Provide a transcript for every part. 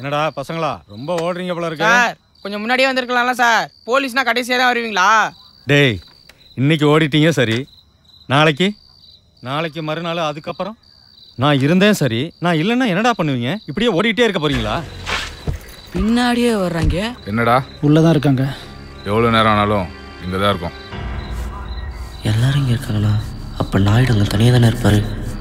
என்னடா பசங்களா ரொம்ப ஓடுறீங்க போல இருக்கு சார் கொஞ்சம் முன்னாடியே வந்திருக்கலாம்ல சார் போலீஸ்னா கடைசியாக தான் வருவீங்களா டேய் இன்னைக்கு ஓடிட்டீங்க சரி நாளைக்கு நாளைக்கு மறுநாள் அதுக்கப்புறம் நான் இருந்தேன் சரி நான் இல்லைன்னா என்னடா பண்ணுவீங்க இப்படியே ஓடிட்டே இருக்க போறீங்களா பின்னாடியே வர்றாங்க என்னடா உள்ளதான் இருக்காங்க எவ்வளோ நேரம் ஆனாலும் இங்கே தான் இருக்கும் எல்லாரும் இங்கே இருக்காங்களா அப்போ நாயுடு அங்கே தனியாக தானே இருப்பார்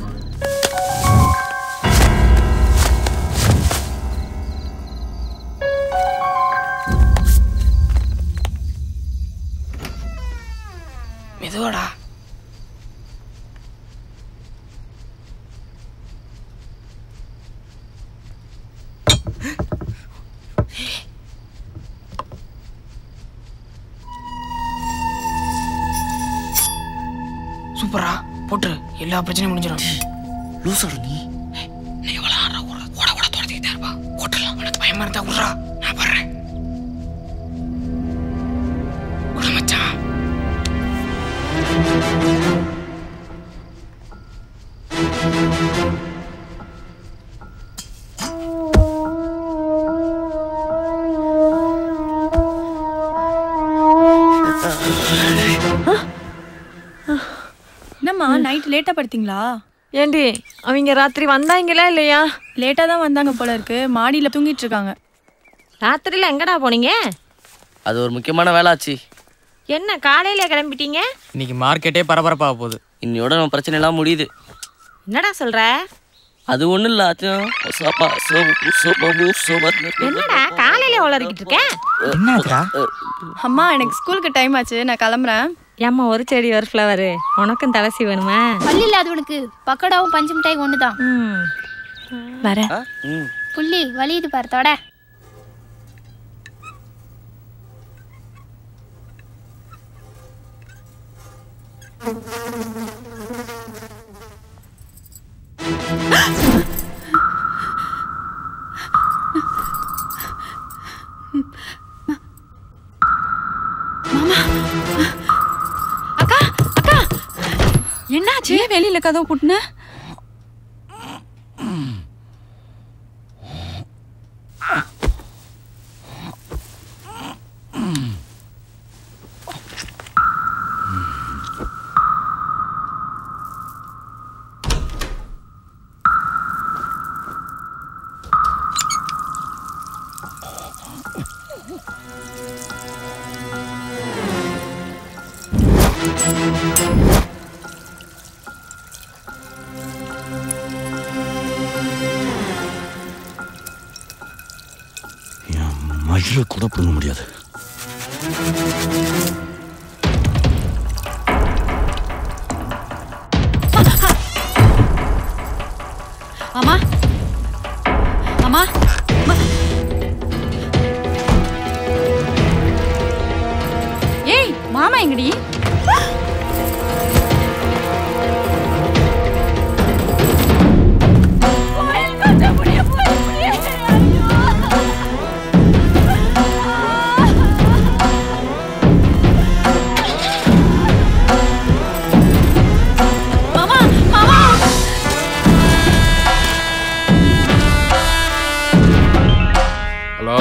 மெதுவாடா சூப்பரா போட்டுரு எல்லா பிரச்சனையும் முடிஞ்சிடும் லூசாடு நீ நீ எவ்வளோ ஆடுறா ஓட ஓட ஓட துரத்திக்கிட்டே இருப்பா ஓட்டலாம் உனக்கு பயமா இருந்தா விட்றா நான் வர்றேன் விட மச்சான் என்னம்மா நைட் லேட்டா படுத்தீங்களா ஏண்டி அவங்க ராத்திரி வந்தாங்களா இல்லையா லேட்டா தான் வந்தாங்க போல இருக்கு மாடியில தூங்கிட்டு இருக்காங்க ராத்திரில எங்கடா போனீங்க அது ஒரு முக்கியமான வேலை ஆச்சு என்ன காலையில கிளம்பிட்டீங்க இன்னைக்கு மார்க்கெட்டே பரபரப்பாக போகுது இன்னையோட நம்ம பிரச்சனை எல்லாம் முடியுது என்னடா சொல்ற அது ஒன்றும் இல்லை அத்தியம் சோபா சோபு சோபாபு சோபா என்னடா காலையில உளறிக்கிட்டு இருக்க அம்மா எனக்கு ஸ்கூலுக்கு டைம் ஆச்சு நான் கிளம்புறேன் ஏம்மா ஒரு செடி ஒரு ஃப்ளவரு உனக்கும் தலசி வேணுமா பள்ளி இல்லாதவனுக்கு பக்கோடாவும் பஞ்சு மிட்டாய் ஒன்று தான் ம் வர ம் புள்ளி வலியுது பாரு தொட என்னாச்சு வெளியில கதவு புட்டுன மயில கூட பிடுங்க முடியாது அம்மா அம்மா அம்மா. ஏய் மாமா எங்கடி மாமா மாமா ஹலோ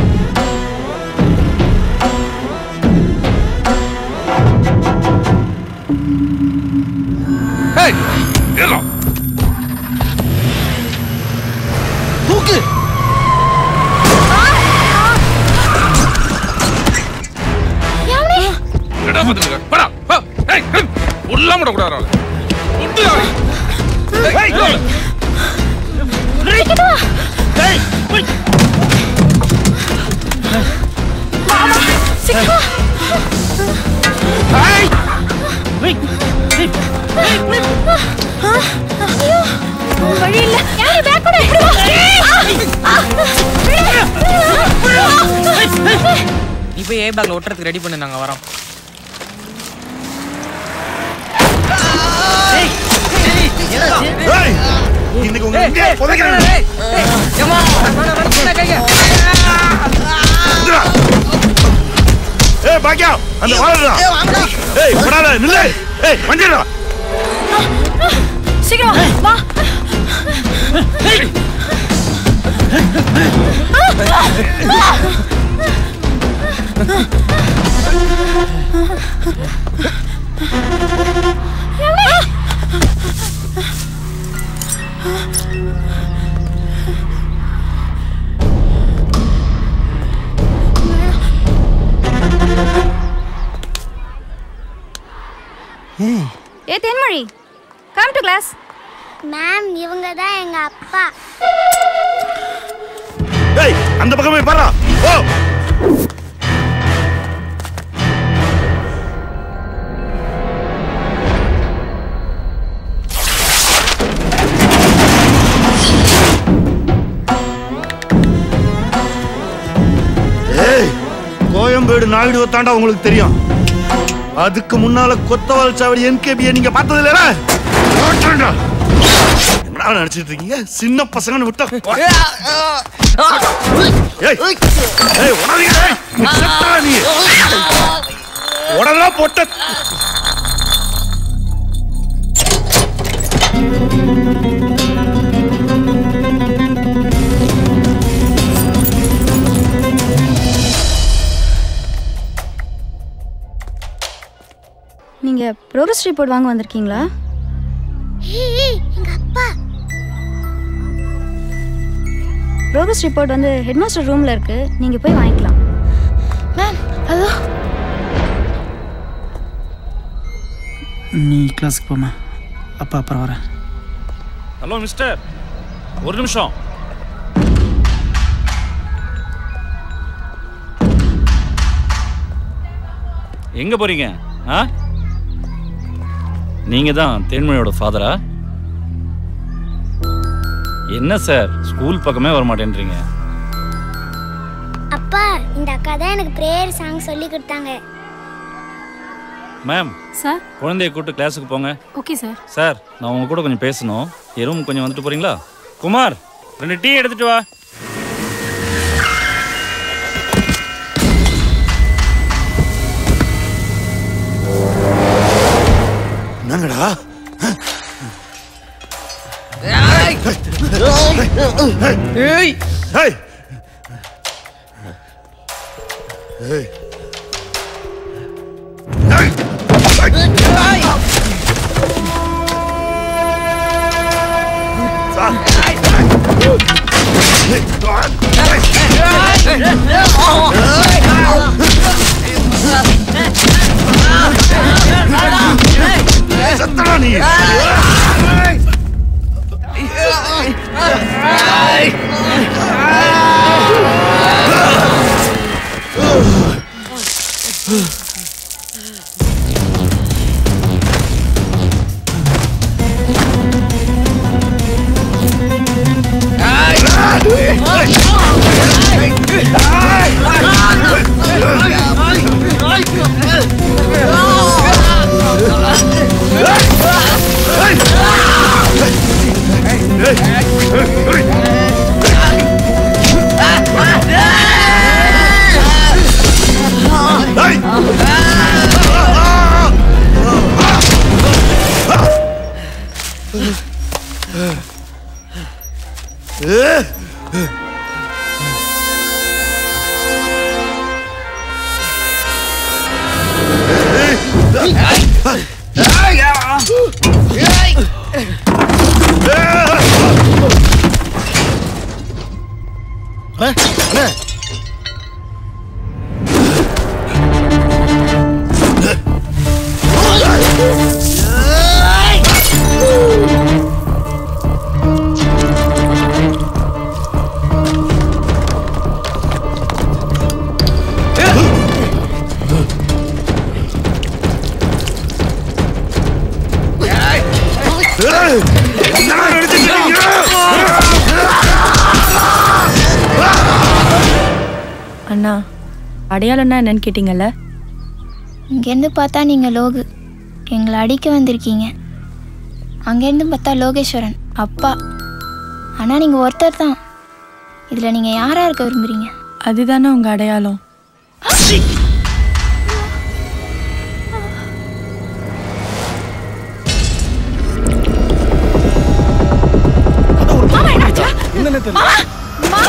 ஹேய் ஏறா தூக்கு என்னடா பாத்துங்க படா பா ஏய் ஹம். உள்ளாம விட கூடாது உண்டு ஏய் ஏய் வழி இல்ல யாரு பேக் கூட நீ போய் ஏ பேக்கில் ஒட்டுறதுக்கு ரெடி பண்ணு நாங்கள் வரோம் இன்னைக்கு உங்க இங்கே புதைக்கிறேன். இந்துடா. ஏய் பாக்கியா அந்த வாழடா ஏய் படாத நில்லு ஏய் மஞ்சடா சீக்கிரம் வா ஏ Thenmozhi come to class ma'am இவங்க தான் எங்க அப்பா ஏய் அந்த பக்கமே பாரா ஓ ஏய் கோயம்பேடு நாயுடு தாண்டா உங்களுக்கு தெரியும் அதுக்கு முன்னால கொத்தவால் சாவடி என்கேபியை நீங்க பார்த்தது இல்லையா என்ன நினைச்சிட்டு இருக்கீங்க சின்ன பசங்கன்னு விட்டா ஏய் ஏய் உடனே ஏய் நீ செத்தா நீ உடனே போட்ட நீங்க ப்ரோக்ரஸ் ரிப்போர்ட் வாங்க வந்திருக்கீங்களா எங்க அப்பா ப்ரோக்ரஸ் ரிப்போர்ட் வந்து ஹெட்மாஸ்டர் ரூம்ல இருக்கு நீங்க போய் வாங்கிக்கலாம் மேம் அதோ நீ கிளாஸுக்கு போமா அப்பா அப்புறம் வரேன் ஹலோ மிஸ்டர் ஒரு நிமிஷம் எங்க போறீங்க ஆ நீங்க தான் தேன்மொழியோட ஃபாதரா என்ன சார் ஸ்கூல் பக்கமே வர மாட்டேன்றீங்க அப்பா இந்த அக்கா தான் எனக்கு பிரேயர் சாங் சொல்லி கொடுத்தாங்க மேம் சார் குழந்தைய கூட்டு கிளாஸுக்கு போங்க ஓகே சார் சார் நான் உங்க கூட கொஞ்சம் பேசணும் என் ரூம் கொஞ்சம் வந்துட்டு போறீங்களா குமார் ரெண்டு டீ எடுத்துட்டு வா என்னங்கடா ஏய் ஏய் ஏய் செத்தடா நீ என்னடா நினைச்சிட்டு இருக்கீங்க அண்ணா அடையாளம்னா என்னன்னு கேட்டிங்கல்ல இங்கேருந்து பார்த்தா நீங்கள் லோகு எங்களை அடிக்க வந்திருக்கீங்க அங்கேருந்து பார்த்தா லோகேஸ்வரன் அப்பா ஆனால் நீங்கள் ஒருத்தர் தான் இதில் நீங்கள் யாராக இருக்க விரும்புகிறீங்க அதுதானே உங்க அடையாளம் மாமா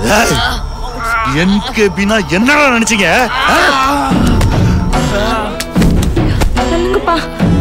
என்கேபினா என்னடா நினைச்சீங்க ஆ? சொல்லுங்கப்பா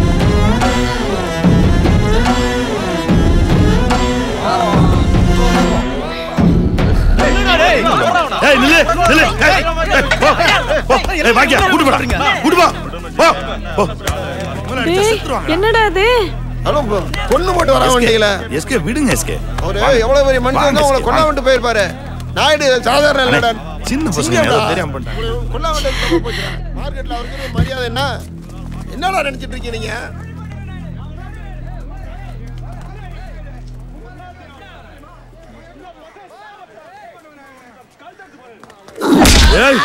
ஏய் நில்லு நில்லு ஏய், ஏய், போ, போ. ஏய் வாங்கியா கூட்டு போடா கூட்டு போ போ போ என்னடா அது ஹலோ பொண்ணு போட்டு வர வண்டியில எஸ்கே விடுங்க எஸ்கே அவரு எவ்வளவு பெரிய மனுஷன் வாங்க, தான் உங்களை எஸ்கே, கொண்டா வாங்க. விட்டு போயிருப்பாரு நாயுடு சாதாரண இல்லடா சின்ன பசங்க ஏதோ தெரியாம பண்ணிட்டாங்க. கொல்லா விட்டு போச்சு மார்க்கெட்ல அவருக்கு இருக்கிற மரியாதை என்ன என்னடா நினைச்சிட்டு இருக்கீங்க நீங்க ஏய்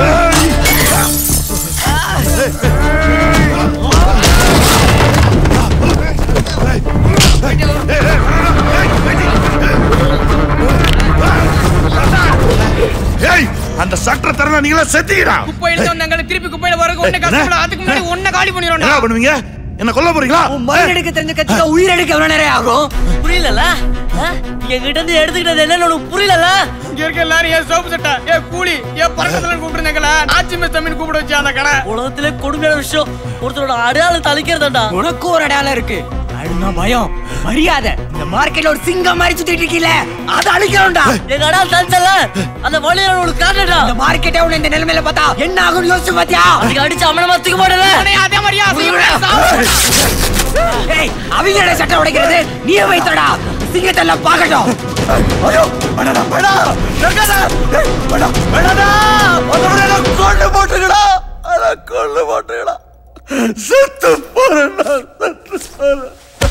ஏய் அந்த சட்டரை தரனா நீங்களா செத்தீங்கடா குப்பையில வந்தாங்க திருப்பி குப்பையில வரக்கு ஒண்ணு கஷ்டப்பட அதுக்கு முன்னாடி ஒண்ணு காலி பண்ணிடுறோம் என்ன பண்ணுவீங்க என்ன கொல்ல போறீங்களா மண் எடுக்க தெரிஞ்ச கட்சிக்கு உயிர் எடுக்க எவ்வளவு நேரம் ஆகும் புரியலல என்கிட்ட இருந்து எடுத்துக்கிட்டது என்னன்னு உனக்கு புரியலல இங்க இருக்க எல்லாரும் ஏன் சோப்பு சட்டா ஏன் கூலி ஏன் பறக்கத்துல கூப்பிடுறாங்களா ஆச்சி மிஸ் தமிழ் கூப்பிட வச்சு அந்த கடை உலகத்திலே கொடுமையான விஷயம் ஒருத்தரோட அடையாளம் தளிக்கிறதாண்டா உனக்கு ஒரு அடையாளம் இருக்கு அழுனா பயம் மரியாதை இந்த மார்க்கெட்ல ஒரு சிங்கம் மாதிரி சுத்திட்டு இருக்கீல அதை அழிக்கிறோம்டா எங்க அடையாளம் தளிச்சல அந்த வழியில உனக்கு காட்டுடா இந்த மார்க்கெட்டே உன்னை இந்த நிலைமையில பார்த்தா என்ன ஆகும்னு யோசிச்சு பாத்தியா அதுக்கு அடிச்சு அமனமா தூக்க மாட்டல அதே மாதிரியா ஏய் அவங்களோட சட்டை உடைக்கிறது நீ வைத்தடா சிங்கத்தை எல்லாம் பார்க்கட்டும் ஐயோ படடா படா நகடா படா படடா ஒருவரை கொண்டு போட்டுக்கடா அட கொண்டு போட்டுக்கடா செத்து போறடா செத்து போறேன்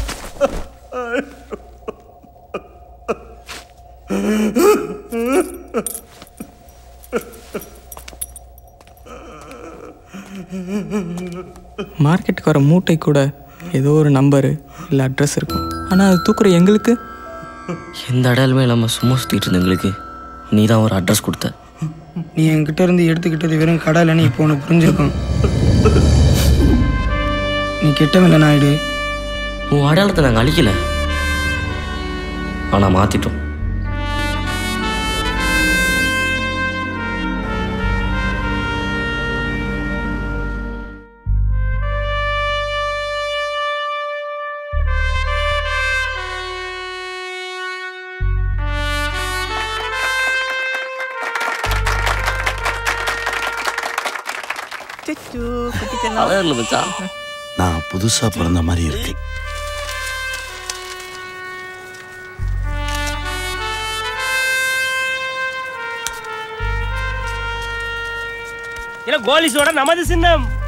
மார்க்கெட்டுக்கு வர மூட்டை கூட ஏதோ ஒரு நம்பரு இல்லை அட்ரஸ் இருக்கும் ஆனால் அது தூக்குற எங்களுக்கு எந்த அடையாளமே இல்லாம சும்மா சுத்திட்டு இருந்த எங்களுக்கு நீ தான் ஒரு அட்ரஸ் கொடுத்த நீ என்கிட்ட இருந்து எடுத்துக்கிட்டது வெறும் கடை இல்லைன்னு இப்போ உனக்கு புரிஞ்சிருக்கும் நீ கெட்டவில்லை நாயுடு உன் அடையாளத்தை நாங்கள் அழிக்கல ஆனா மாத்திட்டோம் அழகில் மச்சான் நான் புதுசா பிறந்த மாதிரி இருக்கு இல்ல கோலிஸோட நமது சின்னம்